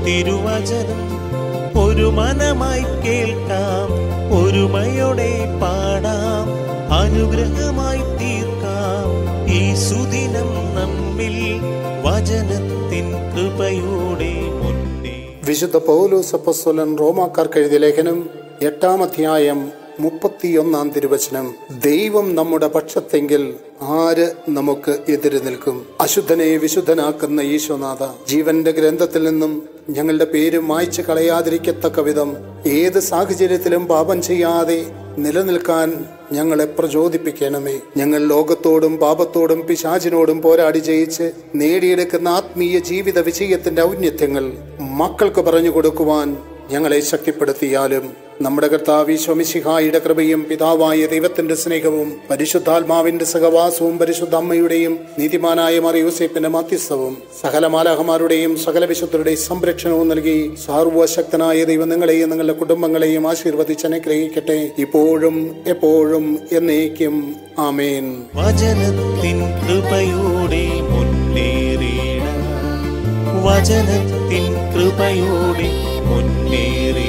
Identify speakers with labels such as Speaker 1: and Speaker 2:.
Speaker 1: തിരുവചനം ഒരു മനമായി കേൾക്കാം ഒരുമയോടെ പാടാം അനുഗ്രഹമായി തീർക്കാം ഈ സുദിനം നമ്മിൽ വചനത്തിൻ കൃപയോടെ മുന്നേ
Speaker 2: വിശുദ്ധ പൗലോസ് അപ്പസ്വലൻ റോമാക്കാർക്ക് എഴുതിയ ലേഖനം എട്ടാം അധ്യായം മുപ്പത്തിയൊന്നാം തിരുവചനം ദൈവം നമ്മുടെ പക്ഷത്തെങ്കിൽ ആര് നമുക്ക് എതിര് നിൽക്കും അശുദ്ധനെ വിശുദ്ധനാക്കുന്ന ഈശോനാഥ ജീവന്റെ ഗ്രന്ഥത്തിൽ നിന്നും ഞങ്ങളുടെ പേര് മായ്ച്ചു കളയാതിരിക്കത്തക്ക വിധം ഏത് സാഹചര്യത്തിലും പാപം ചെയ്യാതെ നിലനിൽക്കാൻ ഞങ്ങളെ പ്രചോദിപ്പിക്കണമേ ഞങ്ങൾ ലോകത്തോടും പാപത്തോടും പിശാചിനോടും പോരാടി ജയിച്ച് നേടിയെടുക്കുന്ന ആത്മീയ ജീവിത വിജയത്തിന്റെ ഔന്നത്യങ്ങൾ മക്കൾക്ക് പറഞ്ഞു കൊടുക്കുവാൻ ഞങ്ങളെ ശക്തിപ്പെടുത്തിയാലും നമ്മുടെ കർത്താവ് ശോമിശിഹായുടെ കൃപയും പിതാവായ ദൈവത്തിന്റെ സ്നേഹവും പരിശുദ്ധാത്മാവിന്റെ സഹവാസവും പരിശുദ്ധ അമ്മയുടെയും നീതിമാനായ മറിയൂസേപ്പിന്റെ മധ്യസ്ഥവും സകല മാലാഹമാരുടെയും സകല വിശുദ്ധരുടെയും സംരക്ഷണവും നൽകി സാർവശക്തനായ ദൈവം നിങ്ങളെയും നിങ്ങളുടെ കുടുംബങ്ങളെയും ആശീർവദിച്ച് അനുഗ്രഹിക്കട്ടെ ഇപ്പോഴും എപ്പോഴും എന്നേക്കും ആമേൻ
Speaker 1: വചനത്തിൻ കൃപയോടെ മുന്നേറിയിട വചനത്തിൻ കൃപയോടെ മുന്നേറി